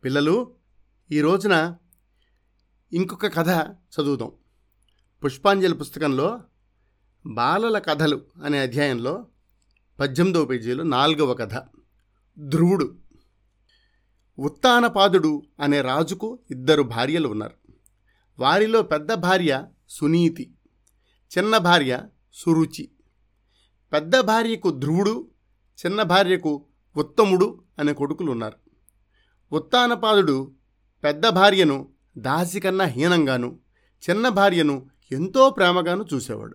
పిల్లలు ఈ రోజున ఇంకొక కథ చదువుదాం పుష్పాంజలి పుస్తకంలో బాలల కథలు అనే అధ్యాయంలో పద్దెనిమిదవ పేజీలో నాలుగవ కథ ధ్రువుడు ఉత్తానపాదుడు అనే రాజుకు ఇద్దరు భార్యలు ఉన్నారు వారిలో పెద్ద భార్య సునీతి చిన్న భార్య సురుచి పెద్ద భార్యకు ధ్రువుడు చిన్న భార్యకు ఉత్తముడు అనే కొడుకులు ఉన్నారు ఉత్తానపాదుడు పెద్ద భార్యను దాసి కన్నా హీనంగాను చిన్న భార్యను ఎంతో ప్రేమగాను చూసేవాడు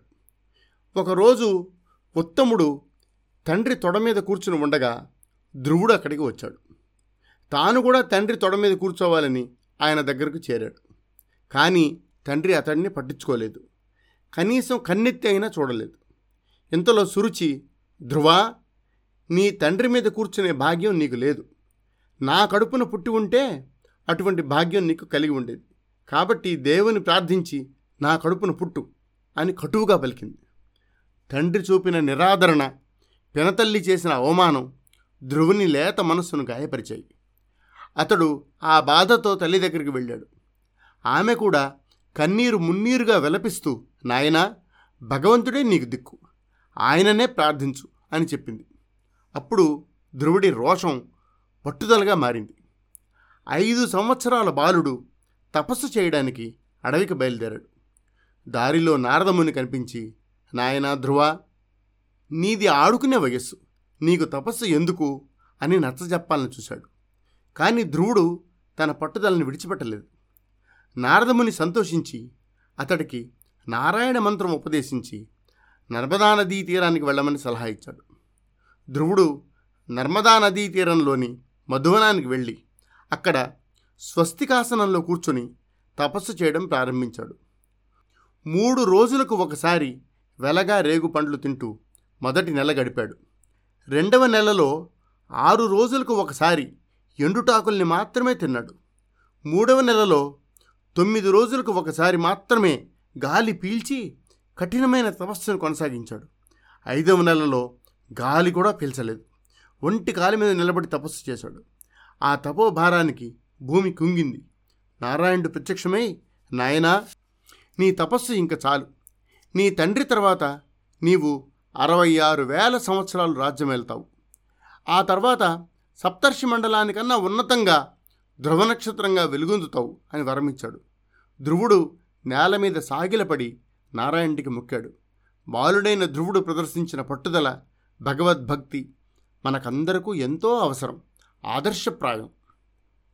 ఒకరోజు ఉత్తముడు తండ్రి తొడ మీద కూర్చుని ఉండగా ధ్రువుడు అక్కడికి వచ్చాడు తాను కూడా తండ్రి తొడ మీద కూర్చోవాలని ఆయన దగ్గరకు చేరాడు కానీ తండ్రి అతడిని పట్టించుకోలేదు కనీసం కన్నెత్తి అయినా చూడలేదు ఇంతలో సురుచి ధ్రువా నీ తండ్రి మీద కూర్చునే భాగ్యం నీకు లేదు నా కడుపున పుట్టి ఉంటే అటువంటి భాగ్యం నీకు కలిగి ఉండేది కాబట్టి దేవుని ప్రార్థించి నా కడుపున పుట్టు అని కటువుగా పలికింది తండ్రి చూపిన నిరాదరణ పినతల్లి చేసిన అవమానం ధ్రువుని లేత మనస్సును గాయపరిచాయి అతడు ఆ బాధతో తల్లి దగ్గరికి వెళ్ళాడు ఆమె కూడా కన్నీరు మున్నీరుగా విలపిస్తూ నాయనా భగవంతుడే నీకు దిక్కు ఆయననే ప్రార్థించు అని చెప్పింది అప్పుడు ధ్రువుడి రోషం పట్టుదలగా మారింది ఐదు సంవత్సరాల బాలుడు తపస్సు చేయడానికి అడవికి బయలుదేరాడు దారిలో నారదముని కనిపించి నాయనా ధ్రువ నీది ఆడుకునే వయస్సు నీకు తపస్సు ఎందుకు అని నచ్చజెప్పాలని చూశాడు కానీ ధ్రువుడు తన పట్టుదలను విడిచిపెట్టలేదు నారదముని సంతోషించి అతడికి నారాయణ మంత్రం ఉపదేశించి నర్మదా నదీ తీరానికి వెళ్ళమని సలహా ఇచ్చాడు ధ్రువుడు నర్మదా నదీ తీరంలోని మధువనానికి వెళ్ళి అక్కడ స్వస్తికాసనంలో కూర్చొని తపస్సు చేయడం ప్రారంభించాడు మూడు రోజులకు ఒకసారి వెలగా రేగు పండ్లు తింటూ మొదటి నెల గడిపాడు రెండవ నెలలో ఆరు రోజులకు ఒకసారి ఎండుటాకుల్ని మాత్రమే తిన్నాడు మూడవ నెలలో తొమ్మిది రోజులకు ఒకసారి మాత్రమే గాలి పీల్చి కఠినమైన తపస్సును కొనసాగించాడు ఐదవ నెలలో గాలి కూడా పీల్చలేదు ఒంటి కాలి మీద నిలబడి తపస్సు చేశాడు ఆ తపోభారానికి భూమి కుంగింది నారాయణుడు ప్రత్యక్షమై నాయనా నీ తపస్సు ఇంక చాలు నీ తండ్రి తర్వాత నీవు అరవై ఆరు వేల సంవత్సరాలు రాజ్యం వెళ్తావు ఆ తర్వాత సప్తర్షి మండలానికన్నా ఉన్నతంగా ధ్రువ నక్షత్రంగా వెలుగొందుతావు అని వరమిచ్చాడు ధ్రువుడు నేల మీద సాగిలపడి నారాయణుడికి మొక్కాడు బాలుడైన ధ్రువుడు ప్రదర్శించిన పట్టుదల భగవద్భక్తి మనకందరకు ఎంతో అవసరం ఆదర్శప్రాయం